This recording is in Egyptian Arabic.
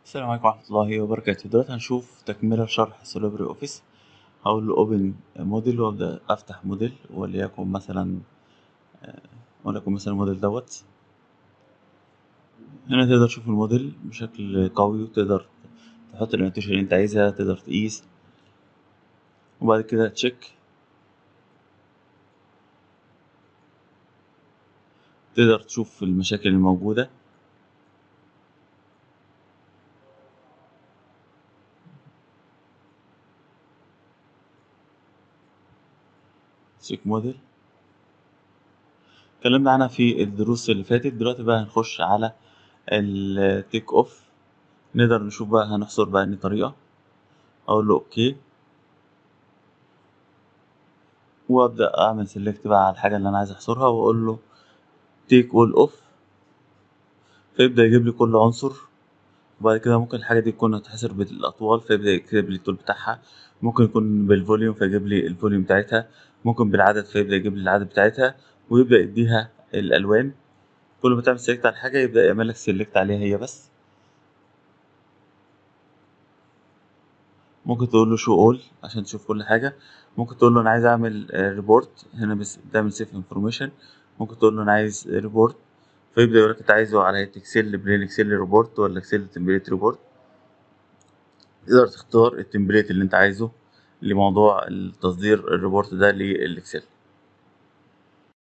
السلام عليكم ورحمة الله وبركاته دلوقتي هنشوف تكملة لشرح سوليبري اوفيس هقول له اوبن موديل وابدأ افتح موديل وليكن مثلا وليكن مثلا الموديل دوت هنا تقدر تشوف الموديل بشكل قوي وتقدر تحط الانوتيشن اللي انت عايزها تقدر تقيس وبعد كده تشيك تقدر تشوف المشاكل الموجودة تشيك موديل اتكلمنا عنها في الدروس اللي فاتت دلوقتي بقى هنخش على التيك اوف نقدر نشوف بقى هنحصر بقى اني طريقة اقول له اوكي وابدا اعمل سيلكت بقى على الحاجة اللي انا عايز احصرها واقول له تيك اول اوف فيبدا يجيب لي كل عنصر وبعد كده ممكن الحاجة دي تكون هتحصر بالأطوال فيبدأ يكتب لي الطول بتاعها ممكن يكون بالفوليوم فيجيب لي الفوليوم بتاعتها ممكن بالعدد فيبدأ يجيب لي العدد بتاعتها ويبدأ يديها الألوان كل ما تعمل سيلكت على حاجة يبدأ يعمل لك سيلكت عليها هي بس ممكن تقول له شو اول عشان تشوف كل حاجة ممكن تقول له أنا عايز أعمل ريبورت هنا بس تعمل سيف انفورميشن ممكن تقول له أنا عايز ريبورت فيبدأ يقول لك أنت عايزه على اكسل بلين اكسل ريبورت ولا اكسل تمبليت ريبورت تقدر تختار التمبليت اللي أنت عايزه لموضوع التصدير الريبورت ده للإكسل